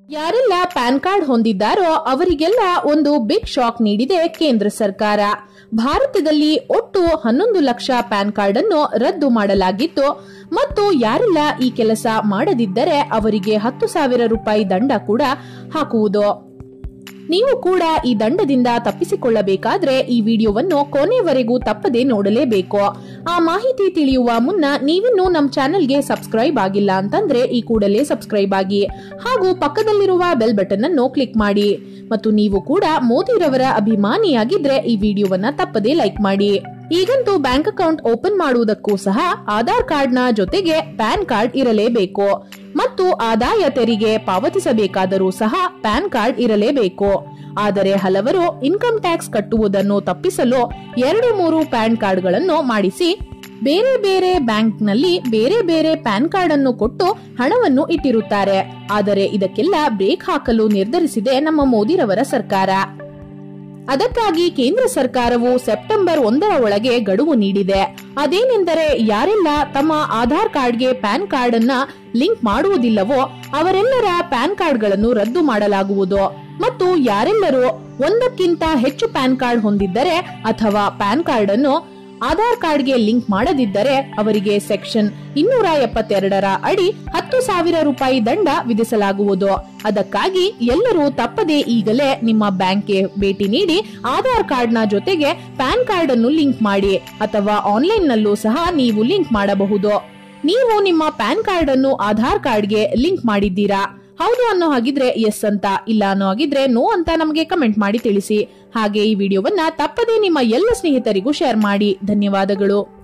ಯಾರೆಲ್ಲ PAN card ಹೊಂದಿದ್ದಾರೋ ಅವರಿಗೆಲ್ಲ ಒಂದು ಬಿಗ್ ಶಾಕ್ ನೀಡಿದೆ ಕೇಂದ್ರ ಸರ್ಕಾರ ಭಾರತದಲ್ಲಿ ಒಟ್ಟು ಹನ್ನೊಂದು ಲಕ್ಷ ಪ್ಯಾನ್ ಕಾರ್ಡ್ ಅನ್ನು ರದ್ದು ಮಾಡಲಾಗಿತ್ತು ಮತ್ತು ಯಾರೆಲ್ಲ ಈ ಕೆಲಸ ಮಾಡದಿದ್ದರೆ ಅವರಿಗೆ ಹತ್ತು ಸಾವಿರ ರೂಪಾಯಿ ದಂಡ ಕೂಡ ಹಾಕುವುದು ನೀವು ಕೂಡ ಈ ದಂಡದಿಂದ ತಪ್ಪಿಸಿಕೊಳ್ಳಬೇಕಾದ್ರೆ ಈ ವಿಡಿಯೋವನ್ನು ಕೊನೆವರೆಗೂ ತಪ್ಪದೆ ನೋಡಲೇಬೇಕು ಆ ಮಾಹಿತಿ ತಿಳಿಯುವ ಮುನ್ನ ನೀವಿನ್ನೂ ನಮ್ಮ ಚಾನೆಲ್ಗೆ ಸಬ್ಸ್ಕ್ರೈಬ್ ಆಗಿಲ್ಲ ಅಂತಂದ್ರೆ ಈ ಕೂಡಲೇ ಸಬ್ಸ್ಕ್ರೈಬ್ ಆಗಿ ಹಾಗೂ ಪಕ್ಕದಲ್ಲಿರುವ ಬೆಲ್ ಬಟನ್ ಅನ್ನು ಕ್ಲಿಕ್ ಮಾಡಿ ಮತ್ತು ನೀವು ಕೂಡ ಮೋದಿರವರ ಅಭಿಮಾನಿಯಾಗಿದ್ರೆ ಈ ವಿಡಿಯೋವನ್ನ ತಪ್ಪದೆ ಲೈಕ್ ಮಾಡಿ ಈಗಂತೂ ಬ್ಯಾಂಕ್ ಅಕೌಂಟ್ ಓಪನ್ ಮಾಡುವುದಕ್ಕೂ ಸಹ ಆಧಾರ್ ಕಾರ್ಡ್ನ ಜೊತೆಗೆ ಪ್ಯಾನ್ ಕಾರ್ಡ್ ಇರಲೇಬೇಕು ಮತ್ತು ಆದಾಯ ತೆರಿಗೆ ಪಾವತಿಸಬೇಕಾದರೂ ಸಹ ಪ್ಯಾನ್ ಕಾರ್ಡ್ ಇರಲೇಬೇಕು ಆದರೆ ಹಲವರು ಇನ್ಕಮ್ ಟ್ಯಾಕ್ಸ್ ಕಟ್ಟುವುದನ್ನು ತಪ್ಪಿಸಲು ಎರಡು ಮೂರು ಪ್ಯಾನ್ ಕಾರ್ಡ್ಗಳನ್ನು ಮಾಡಿಸಿ ಬೇರೆ ಬೇರೆ ಬ್ಯಾಂಕ್ನಲ್ಲಿ ಬೇರೆ ಬೇರೆ ಪ್ಯಾನ್ ಕಾರ್ಡ್ ಅನ್ನು ಕೊಟ್ಟು ಹಣವನ್ನು ಇಟ್ಟಿರುತ್ತಾರೆ ಆದರೆ ಇದಕ್ಕೆಲ್ಲ ಬ್ರೇಕ್ ಹಾಕಲು ನಿರ್ಧರಿಸಿದೆ ನಮ್ಮ ಮೋದಿರವರ ಸರ್ಕಾರ ಅದಕ್ಕಾಗಿ ಕೇಂದ್ರ ಸರ್ಕಾರವು ಸೆಪ್ಟೆಂಬರ್ ಒಂದರ ಒಳಗೆ ಗಡುವು ನೀಡಿದೆ ಅದೇನೆಂದರೆ ಯಾರೆಲ್ಲ ತಮ್ಮ ಆಧಾರ್ ಕಾರ್ಡ್ಗೆ ಪ್ಯಾನ್ ಕಾರ್ಡ್ ಅನ್ನ ಲಿಂಕ್ ಮಾಡುವುದಿಲ್ಲವೋ ಅವರೆಲ್ಲರ ಪ್ಯಾನ್ ಕಾರ್ಡ್ಗಳನ್ನು ರದ್ದು ಮಾಡಲಾಗುವುದು ಮತ್ತು ಯಾರೆಲ್ಲರೂ ಒಂದಕ್ಕಿಂತ ಹೆಚ್ಚು ಪ್ಯಾನ್ ಕಾರ್ಡ್ ಹೊಂದಿದ್ದರೆ ಅಥವಾ ಪ್ಯಾನ್ ಕಾರ್ಡ್ ಅನ್ನು ಆಧಾರ್ ಕಾರ್ಡ್ಗೆ ಲಿಂಕ್ ಮಾಡದಿದ್ದರೆ ಅವರಿಗೆ ಸೆಕ್ಷನ್ ಇನ್ನೂರ ಎಪ್ಪತ್ತೆರಡರ ಅಡಿ ಹತ್ತು ಸಾವಿರ ರೂಪಾಯಿ ದಂಡ ವಿಧಿಸಲಾಗುವುದು ಅದಕ್ಕಾಗಿ ಎಲ್ಲರೂ ತಪ್ಪದೆ ಈಗಲೇ ನಿಮ್ಮ ಬ್ಯಾಂಕ್ಗೆ ಭೇಟಿ ನೀಡಿ ಆಧಾರ್ ಕಾರ್ಡ್ನ ಜೊತೆಗೆ ಪ್ಯಾನ್ ಕಾರ್ಡ್ ಅನ್ನು ಲಿಂಕ್ ಮಾಡಿ ಅಥವಾ ಆನ್ಲೈನ್ ನಲ್ಲೂ ಸಹ ನೀವು ಲಿಂಕ್ ಮಾಡಬಹುದು ನೀವು ನಿಮ್ಮ ಪ್ಯಾನ್ ಕಾರ್ಡ್ ಅನ್ನು ಆಧಾರ್ ಕಾರ್ಡ್ಗೆ ಲಿಂಕ್ ಮಾಡಿದ್ದೀರಾ ಹೌದು ಅನ್ನೋ ಹಾಗಿದ್ರೆ ಎಸ್ ಅಂತ ಇಲ್ಲ ಅನ್ನೋ ಹಾಗಿದ್ರೆ ನೋ ಅಂತ ನಮಗೆ ಕಮೆಂಟ್ ಮಾಡಿ ತಿಳಿಸಿ ಹಾಗೆ ಈ ವಿಡಿಯೋವನ್ನ ತಪ್ಪದೇ ನಿಮ್ಮ ಎಲ್ಲ ಸ್ನೇಹಿತರಿಗೂ ಶೇರ್ ಮಾಡಿ ಧನ್ಯವಾದಗಳು